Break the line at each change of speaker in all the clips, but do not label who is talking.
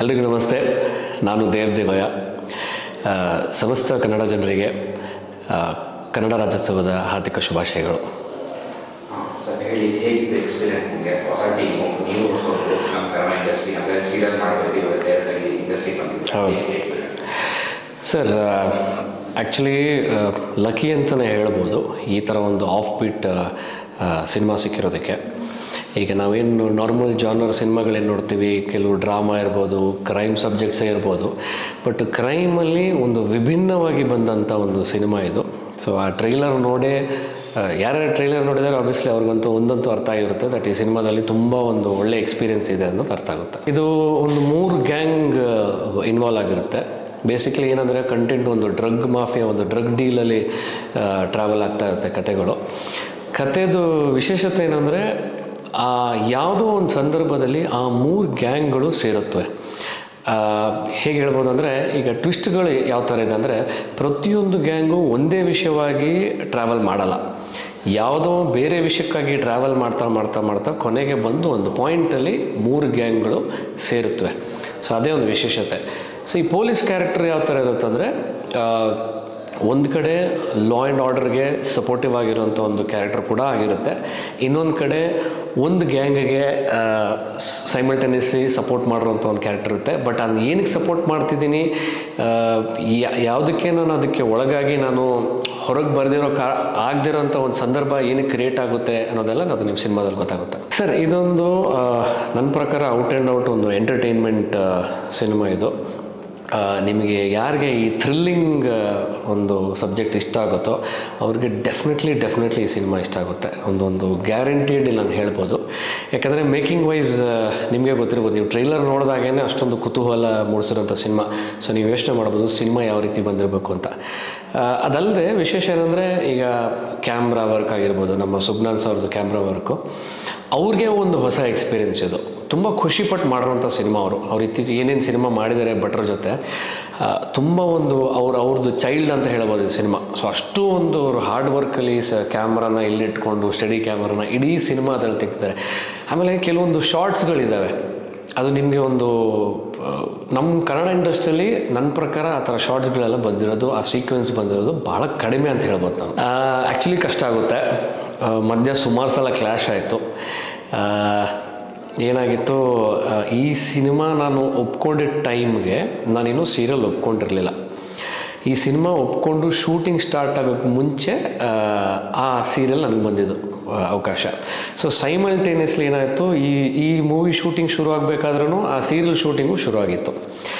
ಎಲ್ರಿಗೂ ನಮಸ್ತೆ ನಾನು ದೇವದೇವಯ್ಯ ಆ, ಸಮಸ್ತ ಕನ್ನಡ ಜನರಿಗೆ ಆ, ಕನ್ನಡ ರಾಜ್ಯೋತ್ಸವದ ಹಾರ್ದಿಕ ಶುಭಾಶಯಗಳು
ಸರ್ ಹೇಳಿ ಹೇಗಿತ್ತು ಎಕ್ಸ್ಪೀರಿಯನ್ಸ್ ನಿಮಗೆ ಹೊಸ ಟೀಮು ನೀವು ಹೊಸಬ್ರು ನಮ್ಮ ಕನ್ನಡ ಇಂಡಸ್ಟ್ರಿ ಅಂದರೆ ಸೀರಿಯಲ್ ಮಾಡ್ತಿದ್ವಿ ಇವಾಗ ಡೈರೆಕ್ಟಾಗಿ ಇಂಡಸ್ಟ್ರಿ ಬಂದಿದ್ದು
ಹೌದು.
ಹೇಗೆ ಎಕ್ಸ್ಪೀರಿಯನ್ಸ್
ಸರ್ ಆ್ಯಕ್ಚುಲಿ ಲಕ್ಕಿ ಅಂತಲೇ ಹೇಳ್ಬೋದು ಈ ಥರ ಒಂದು ಆಫ್ ಬೀಟ್ ಸಿನಿಮಾ ಸಿಕ್ಕಿರೋದಕ್ಕೆ ಈಗ ನಾವೇನು ನಾರ್ಮಲ್ ಜಾನರ್ ಸಿನಿಮಾಗಳೇನು ನೋಡ್ತೀವಿ ಕೆಲವು ಡ್ರಾಮಾ ಇರ್ಬೋದು ಕ್ರೈಮ್ ಸಬ್ಜೆಕ್ಟ್ಸೇ ಇರ್ಬೋದು ಬಟ್ ಕ್ರೈಮಲ್ಲಿ ಒಂದು ವಿಭಿನ್ನವಾಗಿ ಬಂದಂಥ ಒಂದು ಸಿನಿಮಾ ಇದು ಸೊ ಆ ಟ್ರೈಲರ್ ನೋಡೇ ಯಾರ್ಯಾರು ಟ್ರೈಲರ್ ನೋಡಿದರೆ ಆಬ್ವಿಯಸ್ಲಿ ಅವ್ರಿಗಂತೂ ಒಂದಂತೂ ಅರ್ಥ ಆಗಿರುತ್ತೆ ದಟ್ ಈ ಸಿನಿಮಾದಲ್ಲಿ ತುಂಬ ಒಂದು ಒಳ್ಳೆ ಎಕ್ಸ್ಪೀರಿಯನ್ಸ್ ಇದೆ ಅನ್ನೋದು ಅರ್ಥ ಆಗುತ್ತೆ ಇದು ಒಂದು ಮೂರು ಗ್ಯಾಂಗ್ ಇನ್ವಾಲ್ವ್ ಆಗಿರುತ್ತೆ ಬೇಸಿಕ್ಲಿ ಏನಂದರೆ ಕಂಟೆಂಟ್ ಒಂದು ಡ್ರಗ್ ಮಾಫಿಯಾ ಒಂದು ಡ್ರಗ್ ಡೀಲಲ್ಲಿ ಟ್ರಾವೆಲ್ ಆಗ್ತಾ ಇರುತ್ತೆ ಕತೆಗಳು ಕತೆದು ವಿಶೇಷತೆ ಏನಂದರೆ ಆ ಯಾವುದೋ ಒಂದು ಸಂದರ್ಭದಲ್ಲಿ ಆ ಮೂರು ಗ್ಯಾಂಗ್ಗಳು ಸೇರುತ್ತವೆ ಆ, ಹೇಗೆ ಹೇಳ್ಬೋದು ಅಂದರೆ ಈಗ ಟ್ವಿಸ್ಟ್ಗಳು ಯಾವ ಥರ ಇದೆ ಅಂದರೆ ಪ್ರತಿಯೊಂದು ಗ್ಯಾಂಗು ಒಂದೇ ವಿಷಯವಾಗಿ ಟ್ರಾವೆಲ್ ಮಾಡಲ್ಲ ಯಾವುದೋ ಬೇರೆ ವಿಷಯಕ್ಕಾಗಿ ಟ್ರಾವೆಲ್ ಮಾಡ್ತಾ ಮಾಡ್ತಾ ಮಾಡ್ತಾ ಕೊನೆಗೆ ಬಂದು ಒಂದು ಪಾಯಿಂಟಲ್ಲಿ ಮೂರು ಗ್ಯಾಂಗ್ಗಳು ಸೇರುತ್ತವೆ ಸೊ ಅದೇ ಒಂದು ವಿಶೇಷತೆ ಸೊ ಈ ಪೊಲೀಸ್ ಕ್ಯಾರೆಕ್ಟರ್ ಯಾವ ಥರ ಇರುತ್ತೆ ಅಂದರೆ ಒಂದು ಕಡೆ ಲಾ ಆ್ಯಂಡ್ ಆರ್ಡರ್ಗೆ ಸಪೋರ್ಟಿವ್ ಆಗಿರುವಂಥ ಒಂದು ಕ್ಯಾರೆಕ್ಟರ್ ಕೂಡ ಆಗಿರುತ್ತೆ ಇನ್ನೊಂದು ಕಡೆ ಒಂದು ಗ್ಯಾಂಗ್ಗೆ ಸೈಮಲ್ಟೇನಿಯಸ್ಲಿ ಸಪೋರ್ಟ್ ಮಾಡಿರೋಂಥ ಒಂದು ಕ್ಯಾರೆಕ್ಟರ್ ಇರುತ್ತೆ ಬಟ್ ಅದು ಏನಕ್ಕೆ ಸಪೋರ್ಟ್ ಮಾಡ್ತಿದ್ದೀನಿ ಆ, ಯಾ- ಯಾವುದಕ್ಕೆ ನಾನು ಅದಕ್ಕೆ ಒಳಗಾಗಿ ನಾನು ಹೊರಗೆ ಬರೆದಿರೋ ಕಾ ಆಗದಿರೋಂಥ ಒಂದು ಸಂದರ್ಭ ಏನಕ್ಕೆ ಕ್ರಿಯೇಟ್ ಆಗುತ್ತೆ ಅನ್ನೋದೆಲ್ಲ ಅದು ನಿಮ್ಮ ಸಿನಿಮಾದಲ್ಲಿ ಗೊತ್ತಾಗುತ್ತೆ ಸರ್ ಇದೊಂದು ಆ, ನನ್ನ ಪ್ರಕಾರ ಔಟ್ ಆ್ಯಂಡ್ ಔಟ್ ಒಂದು ಎಂಟರ್ಟೈನ್ಮೆಂಟ್ ಸಿನಿಮಾ ಇದು ಆ, ನಿಮಗೆ ಯಾರಿಗೆ ಈ ಥ್ರಿಲ್ಲಿಂಗ್ ಒಂದು ಸಬ್ಜೆಕ್ಟ್ ಇಷ್ಟ ಆಗುತ್ತೋ ಅವ್ರಿಗೆ ಡೆಫಿನೆಟ್ಲಿ ಡೆಫಿನೆಟ್ಲಿ ಈ ಸಿನಿಮಾ ಇಷ್ಟ ಆಗುತ್ತೆ ಒಂದೊಂದು ಗ್ಯಾರಂಟೀಡ್ ನಾನು ಹೇಳ್ಬೋದು ಯಾಕಂದರೆ ಮೇಕಿಂಗ್ ವೈಸ್ ನಿಮಗೆ ಗೊತ್ತಿರ್ಬೋದು ನೀವು ಟ್ರೈಲರ್ ನೋಡಿದಾಗೇ ಅಷ್ಟೊಂದು ಕುತೂಹಲ ಮೂಡಿಸಿರೋಂಥ ಸಿನಿಮಾ ಸೊ ನೀವು ಯೋಚನೆ ಮಾಡ್ಬೋದು ಸಿನಿಮಾ ಯಾವ ರೀತಿ ಬಂದಿರಬೇಕು ಅಂತ ಆ, ಅದಲ್ಲದೆ ವಿಶೇಷ ಏನಂದರೆ ಈಗ ಕ್ಯಾಮ್ರಾ ವರ್ಕ್ ಆಗಿರ್ಬೋದು ನಮ್ಮ ಸುಬ್ನಾನ್ ಅವ್ರದ್ದು ಕ್ಯಾಮ್ರಾ ವರ್ಕು ಅವ್ರಿಗೆ ಒಂದು ಹೊಸ ಎಕ್ಸ್ಪೀರಿಯೆನ್ಸ್ ಇದು ತುಂಬ ಖುಷಿಪಟ್ಟು ಮಾಡಿರೋಂಥ ಸಿನಿಮಾ ಅವರು ಅವ್ರು ಇತ್ತೀಚೆಗೆ ಏನೇನು ಸಿನಿಮಾ ಮಾಡಿದ್ದಾರೆ ಭಟ್ರ ಜೊತೆ ಆ, ತುಂಬ ಒಂದು ಅವ್ರು ಅವ್ರದ್ದು ಚೈಲ್ಡ್ ಅಂತ ಹೇಳ್ಬೋದು ಈ ಸಿನಿಮಾ ಸೊ ಅಷ್ಟು ಒಂದು ಅವ್ರು ಹಾರ್ಡ್ ವರ್ಕಲ್ಲಿ ಸ ಕ್ಯಾಮ್ರಾನ ಇಲ್ಲಿಟ್ಕೊಂಡು ಸ್ಟಡಿ ಕ್ಯಾಮ್ರಾನ ಇಡೀ ಸಿನಿಮಾ ಅದ್ರಲ್ಲಿ ತೆಗ್ದಿದ್ದಾರೆ ಆಮೇಲೆ ಕೆಲವೊಂದು ಶಾರ್ಟ್ಸ್ಗಳಿದ್ದಾವೆ ಅದು ನಿಮಗೆ ಒಂದು ಆ, ನಮ್ಮ ಕನ್ನಡ ಇಂಡಸ್ಟ್ರಿಯಲ್ಲಿ ನನ್ನ ಪ್ರಕಾರ ಆ ಥರ ಶಾರ್ಟ್ಸ್ಗಳೆಲ್ಲ ಬಂದಿರೋದು ಆ ಸೀಕ್ವೆನ್ಸ್ ಬಂದಿರೋದು ಭಾಳ ಕಡಿಮೆ ಅಂತ ಹೇಳ್ಬೋದು ನಾನು ಆ್ಯಕ್ಚುಲಿ ಕಷ್ಟ ಆಗುತ್ತೆ ಆ, ಮಧ್ಯ ಸುಮಾರು ಸಲ ಕ್ಲ್ಯಾಶ್ ಆಯಿತು ಏನಾಗಿತ್ತು ಆ, ಈ ಸಿನಿಮಾ ನಾನು ಒಪ್ಕೊಂಡಿದ್ದ ಟೈಮ್ಗೆ ನಾನಿನ್ನೂ ಸೀರಿಯಲ್ ಒಪ್ಕೊಂಡಿರಲಿಲ್ಲ ಈ ಸಿನಿಮಾ ಒಪ್ಕೊಂಡು ಶೂಟಿಂಗ್ ಸ್ಟಾರ್ಟ್ ಆಗೋಕ್ಕೆ ಮುಂಚೆ ಆ, ಆ ಸೀರಿಯಲ್ ನನಗೆ ಬಂದಿದ್ದು ಆ, ಅವಕಾಶ ಸೊ ಸೈಮಲ್ಟೇನಿಯಸ್ಲಿ ಏನಾಯಿತು ಈ ಈ ಮೂವಿ ಶೂಟಿಂಗ್ ಶುರು ಆಗಬೇಕಾದ್ರೂ ಆ ಸೀರಿಯಲ್ ಶೂಟಿಂಗು ಶುರುವಾಗಿತ್ತು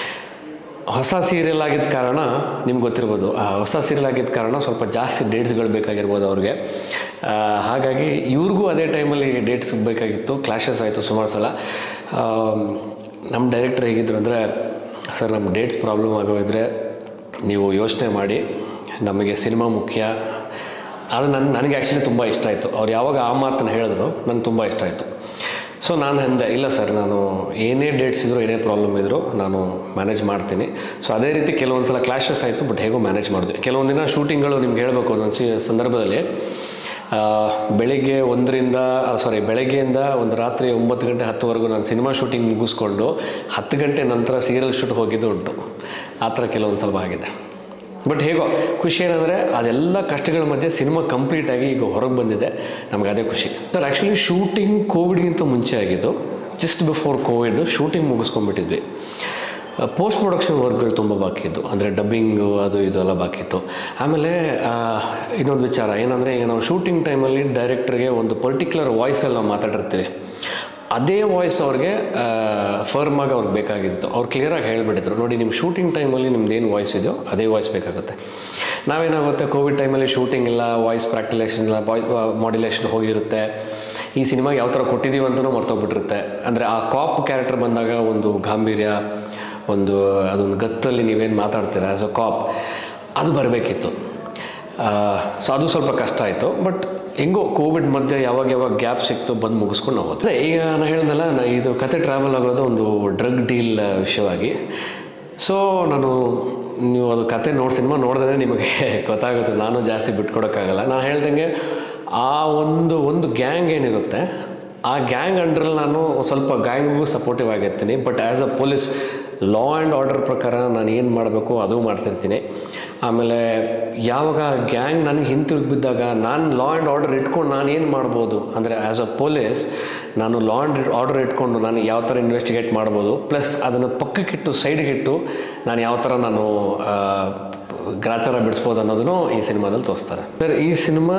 ಹೊಸ ಸೀರಿಯಲ್ ಆಗಿದ್ದ ಕಾರಣ ನಿಮ್ಗೆ ಗೊತ್ತಿರ್ಬೋದು ಆ ಹೊಸ ಸೀರಿಯಲ್ ಆಗಿದ್ದ ಕಾರಣ ಸ್ವಲ್ಪ ಜಾಸ್ತಿ ಡೇಟ್ಸ್ಗಳು ಬೇಕಾಗಿರ್ಬೋದು ಅವ್ರಿಗೆ ಆ, ಹಾಗಾಗಿ ಇವ್ರಿಗೂ ಅದೇ ಟೈಮಲ್ಲಿ ಡೇಟ್ಸ್ ಬೇಕಾಗಿತ್ತು ಕ್ಲಾಶಸ್ ಆಯಿತು ಸುಮಾರು ಸಲ ಆಮ್, ನಮ್ಮ ಡೈರೆಕ್ಟರ್ ಹೇಗಿದ್ರು ಅಂದರೆ ಸರ್ ನಮ್ಮ ಡೇಟ್ಸ್ ಪ್ರಾಬ್ಲಮ್ ಆಗೋಗಿದ್ರೆ ನೀವು ಯೋಚನೆ ಮಾಡಿ ನಮಗೆ ಸಿನಿಮಾ ಮುಖ್ಯ ಅದು ನನ್ನ ನನಗೆ ಆ್ಯಕ್ಚುಲಿ ತುಂಬ ಇಷ್ಟ ಆಯಿತು ಅವ್ರು ಯಾವಾಗ ಆ ಮಾತನ್ನು ಹೇಳಿದ್ರು ನನಗೆ ತುಂಬ ಇಷ್ಟ ಆಯಿತು ಸೊ ನಾನು ಅಂದೆ ಇಲ್ಲ ಸರ್ ನಾನು ಏನೇ ಡೇಟ್ಸ್ ಇದ್ದರೂ ಏನೇ ಪ್ರಾಬ್ಲಮ್ ಇದ್ದರೂ ನಾನು ಮ್ಯಾನೇಜ್ ಮಾಡ್ತೀನಿ ಸೊ ಅದೇ ರೀತಿ ಕೆಲವೊಂದು ಸಲ ಕ್ಲಾಶಸ್ ಆಯಿತು ಬಟ್ ಹೇಗೋ ಮ್ಯಾನೇಜ್ ಮಾಡಿದ್ವಿ ಕೆಲವೊಂದು ದಿನ ಶೂಟಿಂಗ್ಗಳು ನಿಮ್ಗೆ ಹೇಳಬೇಕು ಒಂದೊಂದು ಸಿ ಸಂದರ್ಭದಲ್ಲಿ ಆ, ಬೆಳಿಗ್ಗೆ ಒಂದರಿಂದ ಸಾರಿ ಬೆಳಗ್ಗೆಯಿಂದ ಒಂದು ರಾತ್ರಿ ಒಂಬತ್ತು ಗಂಟೆ ಹತ್ತುವರೆಗೂ ನಾನು ಸಿನಿಮಾ ಶೂಟಿಂಗ್ ಮುಗಿಸ್ಕೊಂಡು ಹತ್ತು ಗಂಟೆ ನಂತರ ಸೀರಿಯಲ್ ಶೂಟ್ ಹೋಗಿದ್ದು ಉಂಟು ಆ ಥರ ಕೆಲವೊಂದು ಸ್ವಲ್ಪ ಆಗಿದೆ ಬಟ್ ಹೇಗೋ ಖುಷಿ ಏನಂದರೆ ಅದೆಲ್ಲ ಕಷ್ಟಗಳ ಮಧ್ಯೆ ಸಿನಿಮಾ ಕಂಪ್ಲೀಟಾಗಿ ಈಗ ಹೊರಗೆ ಬಂದಿದೆ ನಮ್ಗೆ ಅದೇ ಖುಷಿ ಸರ್ ಆ್ಯಕ್ಚುಲಿ ಶೂಟಿಂಗ್ ಕೋವಿಡ್ಗಿಂತ ಮುಂಚೆ ಆಗಿದ್ದು ಜಸ್ಟ್ ಬಿಫೋರ್ ಕೋವಿಡ್ ಶೂಟಿಂಗ್ ಮುಗಿಸ್ಕೊಂಡ್ಬಿಟ್ಟಿದ್ವಿ ಪೋಸ್ಟ್ ಪ್ರೊಡಕ್ಷನ್ ವರ್ಕ್ಗಳು ತುಂಬ ಬಾಕಿ ಇದ್ದು ಅಂದರೆ ಡಬ್ಬಿಂಗು ಅದು ಇದು ಎಲ್ಲ ಬಾಕಿ ಇತ್ತು ಆಮೇಲೆ ಆ, ಇನ್ನೊಂದು ವಿಚಾರ ಏನಂದರೆ ಈಗ ನಾವು ಶೂಟಿಂಗ್ ಟೈಮಲ್ಲಿ ಡೈರೆಕ್ಟ್ರಿಗೆ ಒಂದು ಪರ್ಟಿಕ್ಯುಲರ್ ವಾಯ್ಸಲ್ಲಿ ನಾವು ಮಾತಾಡಿರ್ತೀವಿ ಅದೇ ವಾಯ್ಸ್ ಅವ್ರಿಗೆ ಫರ್ಮ್ ಆಗಿ ಅವ್ರಿಗೆ ಬೇಕಾಗಿತ್ತು ಅವ್ರು ಕ್ಲಿಯರಾಗಿ ಹೇಳಿಬಿಟ್ಟಿದ್ರು ನೋಡಿ ನಿಮ್ಮ ಶೂಟಿಂಗ್ ಟೈಮಲ್ಲಿ ನಿಮ್ದು ಏನು ವಾಯ್ಸ್ ಇದೆಯೋ ಅದೇ ವಾಯ್ಸ್ ಬೇಕಾಗುತ್ತೆ ನಾವೇನಾಗುತ್ತೆ ಕೋವಿಡ್ ಟೈಮಲ್ಲಿ ಶೂಟಿಂಗ್ ಇಲ್ಲ ವಾಯ್ಸ್ ಪ್ರಾಕ್ಟಿಲೇಷನ್ ಇಲ್ಲ ವಾಯ್ಸ್ ಮಾಡ್ಯುಲೇಷನ್ ಹೋಗಿರುತ್ತೆ ಈ ಸಿನಿಮಾಗೆ ಯಾವ ಥರ ಕೊಟ್ಟಿದ್ದೀವಿ ಅಂತಲೂ ಮರ್ತೋಗ್ಬಿಟ್ಟಿರುತ್ತೆ ಅಂದರೆ ಆ ಕಾಪ್ ಕ್ಯಾರೆಕ್ಟರ್ ಬಂದಾಗ ಒಂದು ಗಾಂಭೀರ್ಯ ಒಂದು ಅದೊಂದು ಗತ್ತಲ್ಲಿ ನೀವೇನು ಮಾತಾಡ್ತೀರಾ ಸೊ ಕಾಪ್ ಅದು ಬರಬೇಕಿತ್ತು ಸೊ ಅದು ಸ್ವಲ್ಪ ಕಷ್ಟ ಆಯಿತು ಬಟ್ ಹೆಂಗೋ ಕೋವಿಡ್ ಮಧ್ಯೆ ಯಾವಾಗ ಯಾವಾಗ ಗ್ಯಾಪ್ ಸಿಕ್ತು ಬಂದು ಮುಗಿಸ್ಕೊಂಡು ನಾವು ಹೋದ್ವಿ ಈಗ ನಾನು ಹೇಳಿದ್ನಲ್ಲ ನಾ ಇದು ಕತೆ ಟ್ರಾವೆಲ್ ಆಗೋದು ಒಂದು ಡ್ರಗ್ ಡೀಲ್ ವಿಷಯವಾಗಿ ಸೊ ನಾನು ನೀವು ಅದು ಕತೆ ನೋಡಿ ಸಿನಿಮಾ ನೋಡಿದ್ರೆ ನಿಮಗೆ ಗೊತ್ತಾಗುತ್ತೆ ನಾನು ಜಾಸ್ತಿ ಬಿಟ್ಕೊಡೋಕ್ಕಾಗಲ್ಲ ನಾನು ಹೇಳ್ದಂಗೆ ಆ ಒಂದು ಒಂದು ಗ್ಯಾಂಗ್ ಏನಿರುತ್ತೆ ಆ ಗ್ಯಾಂಗ್ ಅಂಡ್ರಲ್ಲಿ ನಾನು ಸ್ವಲ್ಪ ಗ್ಯಾಂಗಿಗೂ ಸಪೋರ್ಟಿವ್ ಆಗಿರ್ತೀನಿ but as a police law and order ಪ್ರಕಾರ ನಾನು ಏನು ಮಾಡಬೇಕು ಅದು ಮಾಡ್ತಿರ್ತೀನಿ ಆಮೇಲೆ ಯಾವಾಗ ಗ್ಯಾಂಗ್ ನನಗೆ ಹಿಂತಿರುಗಿ ಬಿದ್ದಾಗ ನಾನು ಲಾ ಆ್ಯಂಡ್ ಆರ್ಡರ್ ಇಟ್ಕೊಂಡು ನಾನು ಏನು ಮಾಡ್ಬೋದು ಅಂದರೆ ಆ್ಯಸ್ ಅ ಪೊಲೀಸ್ ನಾನು ಲಾ ಆ್ಯಂಡ್ ಆರ್ಡರ್ ಇಟ್ಕೊಂಡು ನಾನು ಯಾವ ಥರ ಇನ್ವೆಸ್ಟಿಗೇಟ್ ಮಾಡ್ಬೋದು ಪ್ಲಸ್ ಅದನ್ನು ಪಕ್ಕಕ್ಕಿಟ್ಟು ಸೈಡ್ಗಿಟ್ಟು ನಾನು ಯಾವ ಥರ ನಾನು ಆ, ಗ್ರಾಚಾರ ಬಿಡಿಸ್ಬೋದು ಅನ್ನೋದನ್ನು ಈ ಸಿನಿಮಾದಲ್ಲಿ ತೋರಿಸ್ತಾರೆ ಸರ್ ಈ ಸಿನಿಮಾ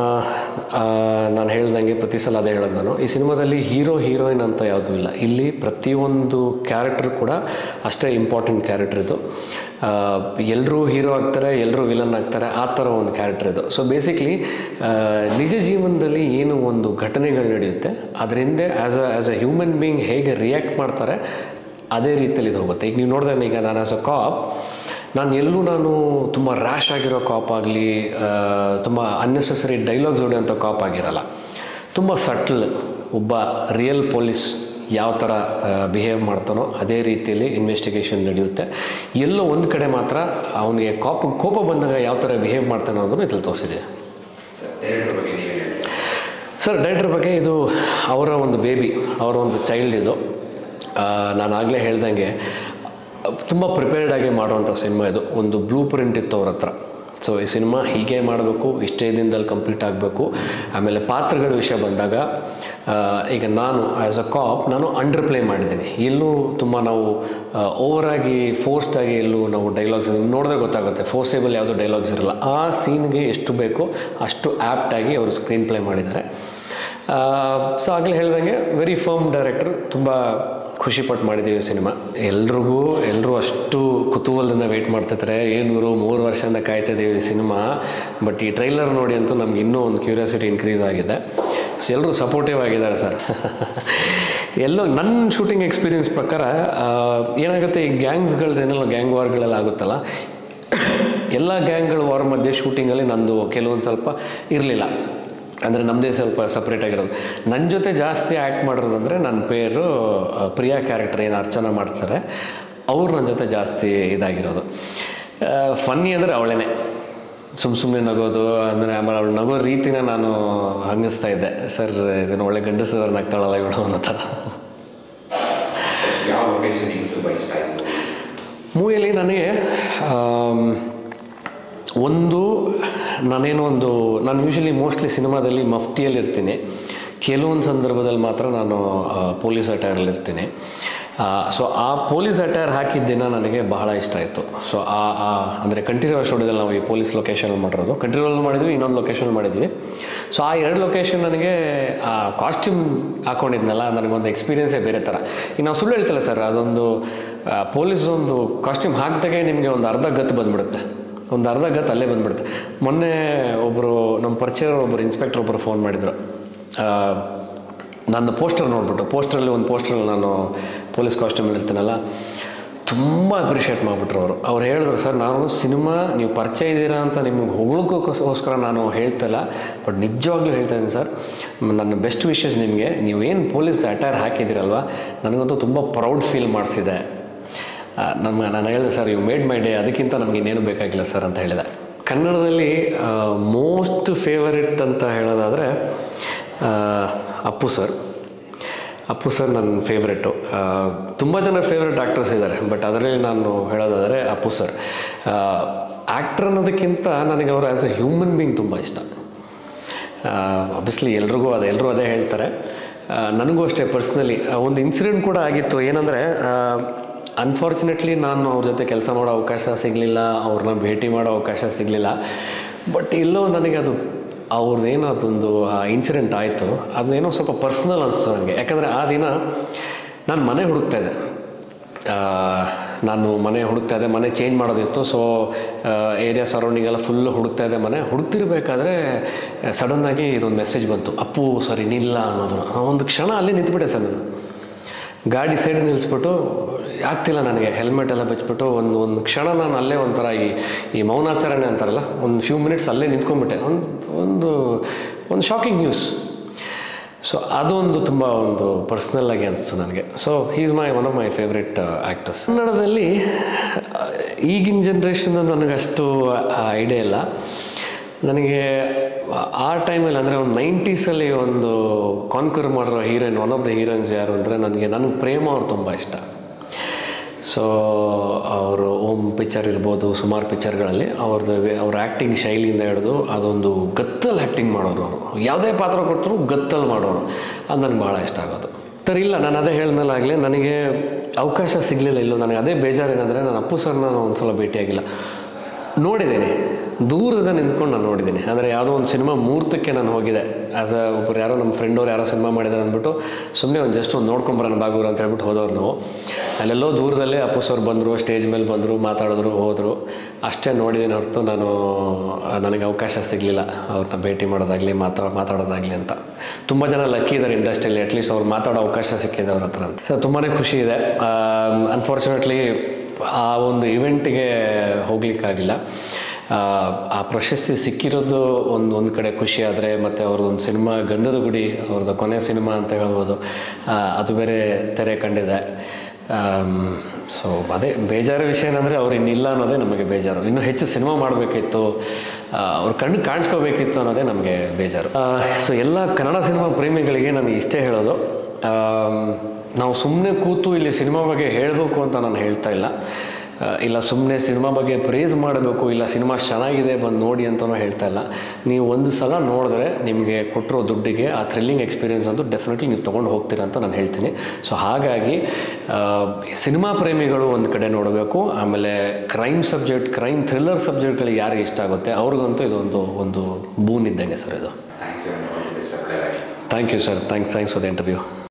ನಾನು ಹೇಳ್ದಂಗೆ ಪ್ರತಿ ಸಲ ಅದೇ ಹೇಳೋದು ನಾನು ಈ ಸಿನಿಮಾದಲ್ಲಿ ಹೀರೋ ಹೀರೋಯಿನ್ ಅಂತ ಯಾವುದೂ ಇಲ್ಲ ಇಲ್ಲಿ ಪ್ರತಿಯೊಂದು ಕ್ಯಾರೆಕ್ಟರ್ ಕೂಡ ಅಷ್ಟೇ ಇಂಪಾರ್ಟೆಂಟ್ ಕ್ಯಾರೆಕ್ಟರ್ ಇದು ಎಲ್ಲರೂ ಹೀರೋ ಆಗ್ತಾರೆ ಎಲ್ಲರೂ ವಿಲನ್ ಆಗ್ತಾರೆ ಆ ಥರ ಒಂದು ಕ್ಯಾರೆಕ್ಟರ್ ಇದು ಸೊ ಬೇಸಿಕ್ಲಿ ನಿಜ ಜೀವನದಲ್ಲಿ ಏನು ಒಂದು ಘಟನೆಗಳು ನಡೆಯುತ್ತೆ ಅದ್ರ ಹಿಂದೆ as a as a human being ಹೇಗೆ ರಿಯಾಕ್ಟ್ ಮಾಡ್ತಾರೆ ಅದೇ ರೀತಿಯಲ್ಲಿ ಇದು ಹೋಗುತ್ತೆ ಈಗ ನೀವು ನೋಡಿದ್ರೆ ಈಗ ನಾನು ಆ್ಯಸ್ ಅ ಕಾಪ್ ನಾನು ಎಲ್ಲೂ ನಾನು ತುಂಬ ರ್ಯಾಶ್ ಆಗಿರೋ ಕಾಪ್ ಆಗಲಿ ತುಂಬ ಅನ್ನೆಸೆಸರಿ ಡೈಲಾಗ್ಸ್ ಹೊಡೆಯೋಂಥ ಕಾಪ್ ಆಗಿರಲ್ಲ ತುಂಬ ಸಟ್ಲ್ ಒಬ್ಬ ರಿಯಲ್ ಪೊಲೀಸ್ ಯಾವ ಥರ ಬಿಹೇವ್ ಮಾಡ್ತಾನೋ ಅದೇ ರೀತಿಯಲ್ಲಿ ಇನ್ವೆಸ್ಟಿಗೇಷನ್ ನಡೆಯುತ್ತೆ ಎಲ್ಲೋ ಒಂದು ಕಡೆ ಮಾತ್ರ ಅವನಿಗೆ ಕಾಪ್ ಕೋಪ ಬಂದಾಗ ಯಾವ ಥರ ಬಿಹೇವ್ ಮಾಡ್ತಾನೆ ಅನ್ನೋದನ್ನು ಇದ್ರಲ್ಲಿ ತೋರಿಸಿದೆ
ಸರ್ ಡೈರೆಕ್ಟರ್ ಬಗ್ಗೆ ನೀವೇನು ಹೇಳ್ತೀರಾ
ಸರ್ ಡೈರೆಕ್ಟರ್ ಬಗ್ಗೆ ಇದು ಅವರ ಒಂದು ಬೇಬಿ ಅವರ ಒಂದು ಚೈಲ್ಡ್ ಇದು ನಾನು ಆಗಲೇ ಹೇಳ್ದಂಗೆ ತುಂಬ ಪ್ರಿಪೇರ್ಡ್ ಆಗಿ ಮಾಡುವಂಥ ಸಿನಿಮಾ ಇದು ಒಂದು ಬ್ಲೂ ಪ್ರಿಂಟ್ ಇತ್ತು ಅವ್ರ ಹತ್ರ ಸೊ ಈ ಸಿನಿಮಾ ಹೀಗೆ ಮಾಡಬೇಕು ಇಷ್ಟೇ ದಿನದಲ್ಲಿ ಕಂಪ್ಲೀಟ್ ಆಗಬೇಕು ಆಮೇಲೆ ಪಾತ್ರಗಳ ವಿಷಯ ಬಂದಾಗ ಆ, ಈಗ ನಾನು ಆ್ಯಸ್ ಅ ಕಾಪ್ ನಾನು ಅಂಡರ್ ಪ್ಲೇ ಮಾಡಿದ್ದೀನಿ ಎಲ್ಲೂ ತುಂಬ ನಾವು ಓವರಾಗಿ ಫೋರ್ಸ್ಡ್ ಆಗಿ ಎಲ್ಲೂ ನಾವು ಡೈಲಾಗ್ಸ್ ನೋಡಿದ್ರೆ ಗೊತ್ತಾಗುತ್ತೆ ಫೋರ್ಸೇಬಲ್ ಯಾವುದೋ ಡೈಲಾಗ್ಸ್ ಇರಲ್ಲ ಆ ಸೀನ್ಗೆ ಎಷ್ಟು ಬೇಕೋ ಅಷ್ಟು ಆ್ಯಪ್ಟಾಗಿ ಅವರು ಸ್ಕ್ರೀನ್ ಪ್ಲೇ ಮಾಡಿದ್ದಾರೆ ಸೊ ಆಗಲೇ ಹೇಳ್ದಂಗೆ ವೆರಿ ಫರ್ಮ್ ಡೈರೆಕ್ಟರ್ ತುಂಬ ಖುಷಿಪಟ್ಟು ಮಾಡಿದ್ದೀವಿ ಸಿನಿಮಾ ಎಲ್ರಿಗೂ ಎಲ್ಲರೂ ಅಷ್ಟು ಕುತೂಹಲದಿಂದ ವೆಯ್ಟ್ ಮಾಡ್ತಿರ್ತಾರೆ ಏನು ಗುರು ಮೂರು ವರ್ಷದಿಂದ ಕಾಯ್ತಾ ಇದ್ದೀವಿ ಸಿನಿಮಾ ಬಟ್ ಈ ಟ್ರೈಲರ್ ನೋಡಿ ಅಂತೂ ನಮ್ಗೆ ಇನ್ನೂ ಒಂದು ಕ್ಯೂರಿಯಾಸಿಟಿ ಇನ್ಕ್ರೀಸ್ ಆಗಿದೆ ಸೊ ಎಲ್ಲರೂ ಸಪೋರ್ಟಿವ್ ಆಗಿದ್ದಾರೆ ಸರ್ ಎಲ್ಲೋ ನನ್ನ ಶೂಟಿಂಗ್ ಎಕ್ಸ್ಪೀರಿಯನ್ಸ್ ಪ್ರಕಾರ ಆ, ಏನಾಗುತ್ತೆ ಈ ಗ್ಯಾಂಗ್ಸ್ಗಳದ್ದೇನೆಲ್ಲ ಗ್ಯಾಂಗ್ ವಾರ್ಗಳೆಲ್ಲ ಆಗುತ್ತಲ್ಲ ಎಲ್ಲ ಗ್ಯಾಂಗ್ಗಳ ವಾರ್ ಮಧ್ಯೆ ಶೂಟಿಂಗಲ್ಲಿ ನಂದು ಕೆಲವೊಂದು ಸ್ವಲ್ಪ ಇರಲಿಲ್ಲ ಅಂದರೆ ನಮ್ಮದೇ ಸ್ವಲ್ಪ ಸಪ್ರೇಟ್ ಆಗಿರೋದು ನನ್ನ ಜೊತೆ ಜಾಸ್ತಿ ಆ್ಯಕ್ಟ್ ಮಾಡಿರೋದಂದರೆ ನನ್ನ ಪೇರು ಆ, ಪ್ರಿಯಾ ಕ್ಯಾರೆಕ್ಟರ್ ಏನು ಅರ್ಚನಾ ಮಾಡ್ತಾರೆ ಅವ್ರು ನನ್ನ ಜೊತೆ ಜಾಸ್ತಿ ಇದಾಗಿರೋದು ಫನ್ನಿ ಅಂದರೆ ಅವಳೇನೆ ಸುಮ್ಮ ಸುಮ್ಮನೆ ನಗೋದು ಅಂದರೆ ಆಮೇಲೆ ಅವಳು ನಗೋ ರೀತಿನ ನಾನು ಹಂಗಿಸ್ತಾ ಇದ್ದೆ ಸರ್ ಇದನ್ನು ಒಳ್ಳೆ ಗಂಡಸರು ನಗ್ತಾಳಲ್ಲ ಇವಳು ಅನ್ನೋ ಥರ
ಸರ್ ಯಾವ ಲೊಕೇಶನ್ ನಿಮ್ಗೆ ತುಂಬ ಇಷ್ಟ ಆಯಿತು
ಮೂವಿಯಲ್ಲಿ ನನಗೆ ಆಮ್, ಒಂದು ನಾನೇನೋ ಒಂದು ನಾನು ಯೂಶಲಿ ಮೋಸ್ಟ್ಲಿ ಸಿನಿಮಾದಲ್ಲಿ ಮಫ್ತಿಯಲ್ಲಿ ಇರ್ತೀನಿ ಕೆಲವೊಂದು ಸಂದರ್ಭದಲ್ಲಿ ಮಾತ್ರ ನಾನು ಆ, ಪೊಲೀಸ್ ಅಟೈರಲ್ಲಿ ಇರ್ತೀನಿ ಸೊ ಆ ಪೊಲೀಸ್ ಅಟೈರ್ ಹಾಕಿದ ದಿನ ನನಗೆ ಬಹಳ ಇಷ್ಟ ಆಯಿತು ಸೊ ಆ ಆ ಅಂದರೆ ಕಂಟಿನ್ಯೂಸ್ ಸ್ಟುಡಿಯೋದಲ್ಲಿ ನಾವು ಈ ಪೊಲೀಸ್ ಲೊಕೇಶನಲ್ಲಿ ಮಾಡಿರೋದು ಕಂಟಿನ್ಯೂಲ್ ಮಾಡಿದ್ವಿ ಇನ್ನೊಂದು ಲೊಕೇಶನ್ ಮಾಡಿದ್ವಿ ಸೊ ಆ ಎರಡು ಲೊಕೇಶನ್ ನನಗೆ ಆ ಕಾಸ್ಟ್ಯೂಮ್ ಹಾಕೊಂಡಿದ್ನಲ್ಲ ನನಗೊಂದು ಎಕ್ಸ್ಪೀರಿಯನ್ಸೇ ಬೇರೆ ಥರ ಈಗ ನಾವು ಸುಳ್ಳು ಹೇಳ್ತಿಲ್ಲ ಸರ್ ಅದೊಂದು ಪೊಲೀಸ್ ಒಂದು ಕಾಸ್ಟ್ಯೂಮ್ ಹಾಕಿದಾಗೆ ನಿಮಗೆ ಒಂದು ಅರ್ಧ ಗತ್ತು ಬಂದ್ಬಿಡುತ್ತೆ ಒಂದು ಅರ್ಧ ಗತ್ತು ಅಲ್ಲೇ ಬಂದ್ಬಿಡುತ್ತೆ ಮೊನ್ನೆ ಒಬ್ಬರು ನಮ್ಮ ಪರಿಚಯ ಒಬ್ಬರು ಇನ್ಸ್ಪೆಕ್ಟರ್ ಒಬ್ಬರು ಫೋನ್ ಮಾಡಿದರು ನನ್ನ ಪೋಸ್ಟರ್ ನೋಡ್ಬಿಟ್ಟು ಪೋಸ್ಟರಲ್ಲಿ ಒಂದು ಪೋಸ್ಟರಲ್ಲಿ ನಾನು ಪೊಲೀಸ್ ಕಾಸ್ಟ್ಯೂಮಲ್ಲಿ ಇರ್ತೀನಲ್ಲ ತುಂಬ ಅಪ್ರಿಷಿಯೇಟ್ ಮಾಡಿಬಿಟ್ರು ಅವರು ಅವ್ರು ಹೇಳಿದ್ರು ಸರ್ ನಾನು ಸಿನಿಮಾ ನೀವು ಪರಿಚಯ ಇದ್ದೀರಾ ಅಂತ ನಿಮಗೆ ಹೊಗಳಕ್ಕೋಸ್ಕರ ನಾನು ಹೇಳ್ತಿಲ್ಲ ಬಟ್ ನಿಜವಾಗ್ಲೂ ಹೇಳ್ತಾ ಇದ್ದೀನಿ ಸರ್ ನನ್ನ ಬೆಸ್ಟ್ ವಿಶಸ್ ನಿಮಗೆ ನೀವೇನು ಪೊಲೀಸ್ ಅಟೈರ್ ಹಾಕಿದ್ದೀರಲ್ವ ನನಗಂತೂ ತುಂಬ ಪ್ರೌಡ್ ಫೀಲ್ ಮಾಡಿಸಿದೆ ನಮ್ಮ ನಾನು ಹೇಳಿದೆ sir you made my day ಅದಕ್ಕಿಂತ ನಮ್ಗೆ ಇನ್ನೇನು ಬೇಕಾಗಿಲ್ಲ ಸರ್ ಅಂತ ಹೇಳಿದೆ ಕನ್ನಡದಲ್ಲಿ ಮೋಸ್ಟ್ ಫೇವರಿಟ್ ಅಂತ ಹೇಳೋದಾದರೆ ಅಪ್ಪು ಸರ್ ಅಪ್ಪು ಸರ್ ನನ್ನ ಫೇವ್ರೆಟು ತುಂಬ ಜನ ಫೇವ್ರೆಟ್ ಆ್ಯಕ್ಟರ್ಸ್ ಇದ್ದಾರೆ ಬಟ್ ಅದರಲ್ಲಿ ನಾನು ಹೇಳೋದಾದರೆ ಅಪ್ಪು ಸರ್ ಆ್ಯಕ್ಟರ್ ಅನ್ನೋದಕ್ಕಿಂತ ನನಗೆ ಅವರು ಆ್ಯಸ್ ಎ ಹ್ಯೂಮನ್ ಬೀಯಿಂಗ್ ತುಂಬ ಇಷ್ಟ ಅಬ್ವಿಯಸ್ಲಿ ಎಲ್ರಿಗೂ ಅದೇ ಎಲ್ಲರೂ ಅದೇ ಹೇಳ್ತಾರೆ ಆ, ನನಗೂ ಅಷ್ಟೇ ಪರ್ಸ್ನಲಿ ಒಂದು ಇನ್ಸಿಡೆಂಟ್ ಕೂಡ ಆಗಿತ್ತು ಏನಂದರೆ ಅನ್ಫಾರ್ಚುನೇಟ್ಲಿ ನಾನು ಅವ್ರ ಜೊತೆ ಕೆಲಸ ಮಾಡೋ ಅವಕಾಶ ಸಿಗಲಿಲ್ಲ ಅವ್ರನ್ನ ಭೇಟಿ ಮಾಡೋ ಅವಕಾಶ ಸಿಗಲಿಲ್ಲ ಬಟ್ ಎಲ್ಲೋ ನನಗೆ ಅದು ಅವ್ರದ್ದೇನೋ ಅದೊಂದು ಇನ್ಸಿಡೆಂಟ್ ಆಯಿತು ಅದನ್ನೇನೋ ಸ್ವಲ್ಪ ಪರ್ಸ್ನಲ್ ಅನಿಸ್ತು ನನಗೆ ಯಾಕಂದರೆ ಆ ದಿನ ನಾನು ಮನೆ ಹುಡುಕ್ತಾ ಇದ್ದೆ ಆ, ನಾನು ಮನೆ ಹುಡುಕ್ತಾ ಇದ್ದೆ ಮನೆ ಚೇಂಜ್ ಮಾಡೋದಿತ್ತು ಸೊ ಏರಿಯಾ ಸರೌಂಡಿಂಗ್ ಎಲ್ಲ ಫುಲ್ ಹುಡುಕ್ತಾ ಇದ್ದೆ ಮನೆ ಹುಡುಕ್ತಿರ್ಬೇಕಾದ್ರೆ ಸಡನ್ನಾಗಿ ಇದೊಂದು ಮೆಸೇಜ್ ಬಂತು ಅಪ್ಪು ಸರಿ ನಿಲ್ಲ ಅನ್ನೋದು ಒಂದು ಕ್ಷಣ ಅಲ್ಲೇ ನಿಂತ್ಬಿಟ್ಟೆ ಸರ್ ನಾನು ಗಾಡಿ ಸೈಡ್ ನಿಲ್ಲಿಸ್ಬಿಟ್ಟು ಆಗ್ತಿಲ್ಲ ನನಗೆ ಹೆಲ್ಮೆಟ್ ಎಲ್ಲ ಬೆಚ್ಬಿಟ್ಟು ಒಂದು ಒಂದು ಕ್ಷಣ ನಾನು ಅಲ್ಲೇ ಒಂಥರ ಈ ಈ ಮೌನಾಚರಣೆ ಅಂತಾರಲ್ಲ ಒಂದು ಫ್ಯೂ ಮಿನಿಟ್ಸ್ ಅಲ್ಲೇ ನಿಂತ್ಕೊಂಡ್ಬಿಟ್ಟೆ ಒಂದು ಒಂದು ಒಂದು ಶಾಕಿಂಗ್ ನ್ಯೂಸ್ ಸೊ ಅದೊಂದು ತುಂಬ ಒಂದು ಪರ್ಸ್ನಲ್ ಆಗಿ ಅನಿಸ್ತು ನನಗೆ so is my one of my favourite actors ಕನ್ನಡದಲ್ಲಿ ಆ, ಈಗಿನ ಜನ್ರೇಷನ್ ನನಗೆ ಅಷ್ಟು ಐಡಿಯಾ ಇಲ್ಲ ನನಗೆ ಆ ಟೈಮಲ್ಲಿ ಅಂದರೆ ಒಂದು ನೈಂಟೀಸಲ್ಲಿ ಒಂದು ಕಾನ್ಕರ್ ಮಾಡಿರೋ heroine one of the heroines ಯಾರು ಅಂದರೆ ನನಗೆ ನನಗೆ ಪ್ರೇಮ ಅವ್ರು ತುಂಬ ಇಷ್ಟ ಸೊ ಅವರು ಓಮ್ ಪಿಕ್ಚರ್ ಇರ್ಬೋದು ಸುಮಾರು ಪಿಕ್ಚರ್ಗಳಲ್ಲಿ ಅವ್ರದ್ದು ಅವ್ರ ಆ್ಯಕ್ಟಿಂಗ್ ಶೈಲಿಯಿಂದ ಹಿಡಿದು ಅದೊಂದು ಗತ್ತಲ್ಲಿ ಆ್ಯಕ್ಟಿಂಗ್ ಮಾಡೋರು ಅವರು ಯಾವುದೇ ಪಾತ್ರ ಕೊಟ್ಟರು ಗತ್ತಲ್ಲಿ ಮಾಡೋರು ಅದು ನನಗೆ ಭಾಳ ಇಷ್ಟ ಆಗೋದು ಸರ್ ಇಲ್ಲ ನಾನು ಅದೇ ಹೇಳಿದ್ಮೇಲಾಗಲೇ ನನಗೆ ಅವಕಾಶ ಸಿಗಲಿಲ್ಲ ಇಲ್ಲೋ ನನಗೆ ಅದೇ ಬೇಜಾರೇನೆಂದರೆ ನಾನು ಅಪ್ಪು ಸರ್ನ ನಾನು ಒಂದ್ಸಲ ಭೇಟಿಯಾಗಿಲ್ಲ ನೋಡಿದ್ದೀನಿ ದೂರದ ನಿಂತ್ಕೊಂಡು ನಾನು ನೋಡಿದ್ದೀನಿ ಅಂದರೆ ಯಾವುದೋ ಒಂದು ಸಿನಿಮಾ ಮುಹೂರ್ತಕ್ಕೆ ನಾನು ಹೋಗಿದ್ದೆ ಆ್ಯಸ್ ಅ ಒಬ್ಬರು ಯಾರೋ ನಮ್ಮ ಫ್ರೆಂಡ್ ಅವ್ರು ಯಾರೋ ಸಿನಿಮಾ ಮಾಡಿದ್ದಾರೆ ಅಂದ್ಬಿಟ್ಟು ಸುಮ್ಮನೆ ಒಂದು ಜಸ್ಟ್ ಒಂದು ನೋಡ್ಕೊಂಬರೋಣ ಬಾಗೂರು ಅಂತ ಹೇಳ್ಬಿಟ್ಟು ಹೋದವ್ರು ನಾವು ಅಲ್ಲೆಲ್ಲೋ ದೂರದಲ್ಲೇ ಅಪ್ಪು ಸರ್ ಬಂದರು ಸ್ಟೇಜ್ ಮೇಲೆ ಬಂದರು ಮಾತಾಡಿದ್ರು ಹೋದರು ಅಷ್ಟೇ ನೋಡಿದ್ದೀನಿ ಹೊರತು ನಾನು ನನಗೆ ಅವಕಾಶ ಸಿಗಲಿಲ್ಲ ಅವ್ರನ್ನ ಭೇಟಿ ಮಾಡೋದಾಗಲಿ ಮಾತಾ ಮಾತಾಡೋದಾಗಲಿ ಅಂತ ತುಂಬ ಜನ ಲಕ್ಕಿ ಇದ್ದಾರೆ ಇಂಡಸ್ಟ್ರಿಯಲ್ಲಿ ಅಟ್ಲೀಸ್ಟ್ ಅವ್ರು ಮಾತಾಡೋ ಅವಕಾಶ ಸಿಕ್ಕಿದೆ ಅವ್ರ ಹತ್ರ ಅಂತ ಸೊ ತುಂಬಾ ಖುಷಿ ಇದೆ ಅನ್ಫಾರ್ಚುನೇಟ್ಲಿ ಆ ಒಂದು ಇವೆಂಟಿಗೆ ಹೋಗ್ಲಿಕ್ಕಾಗಿಲ್ಲ ಆ, ಆ ಪ್ರಶಸ್ತಿ ಸಿಕ್ಕಿರೋದು ಒಂದು ಒಂದು ಕಡೆ ಖುಷಿ ಆದರೆ ಮತ್ತು ಅವ್ರದ್ದೊಂದು ಸಿನಿಮಾ ಗಂಧದ ಗುಡಿ ಅವ್ರದ್ದು ಕೊನೆ ಸಿನಿಮಾ ಅಂತ ಹೇಳ್ಬೋದು ಆ, ಅದು ಬೇರೆ ತೆರೆ ಕಂಡಿದೆ ಸೊ ಅದೇ ಬೇಜಾರ ವಿಷಯ ಏನಂದರೆ ಅವ್ರು ಇನ್ನಿಲ್ಲ ಅನ್ನೋದೇ ನಮಗೆ ಬೇಜಾರು ಇನ್ನೂ ಹೆಚ್ಚು ಸಿನಿಮಾ ಮಾಡಬೇಕಿತ್ತು ಅವ್ರ ಕಣ್ಣು ಕಾಣಿಸ್ಕೋಬೇಕಿತ್ತು ಅನ್ನೋದೇ ನಮಗೆ ಬೇಜಾರು ಸೊ ಎಲ್ಲ ಕನ್ನಡ ಸಿನಿಮಾ ಪ್ರೇಮಿಗಳಿಗೆ ನಾನು ಇಷ್ಟೇ ಹೇಳೋದು ಆಮ್, ನಾವು ಸುಮ್ಮನೆ ಕೂತು ಇಲ್ಲಿ ಸಿನಿಮಾ ಬಗ್ಗೆ ಹೇಳಬೇಕು ಅಂತ ನಾನು ಹೇಳ್ತಾ ಇಲ್ಲ ಆ, ಇಲ್ಲ ಸುಮ್ಮನೆ ಸಿನಿಮಾ ಬಗ್ಗೆ ಪ್ರೇಸ್ ಮಾಡಬೇಕು ಇಲ್ಲ ಸಿನಿಮಾ ಚೆನ್ನಾಗಿದೆ ಬಂದು ನೋಡಿ ಅಂತಲೂ ಹೇಳ್ತಾ ಇಲ್ಲ ನೀವು ಒಂದು ಸಲ ನೋಡಿದ್ರೆ ನಿಮಗೆ ಕೊಟ್ಟಿರೋ ದುಡ್ಡಿಗೆ ಆ ಥ್ರಿಲ್ಲಿಂಗ್ ಎಕ್ಸ್ಪೀರಿಯನ್ಸ್ ಅಂತೂ ಡೆಫಿನೆಟ್ಲಿ ನೀವು ತೊಗೊಂಡು ಹೋಗ್ತೀರಾ ಅಂತ ನಾನು ಹೇಳ್ತೀನಿ ಸೊ ಹಾಗಾಗಿ ಆ, ಸಿನಿಮಾ ಪ್ರೇಮಿಗಳು ಒಂದು ಕಡೆ ನೋಡಬೇಕು ಆಮೇಲೆ ಕ್ರೈಮ್ ಸಬ್ಜೆಕ್ಟ್ ಕ್ರೈಮ್ ಥ್ರಿಲ್ಲರ್ ಸಬ್ಜೆಕ್ಟ್ಗಳಿಗೆ ಯಾರಿಗೆ ಇಷ್ಟ ಆಗುತ್ತೆ ಅವ್ರಿಗಂತೂ ಇದೊಂದು ಒಂದು ಬೂನ್ ಇದ್ದಂಗೆ ಸರ್ ಇದು
thank you and all the best sir
thank you sir thanks thanks for the interview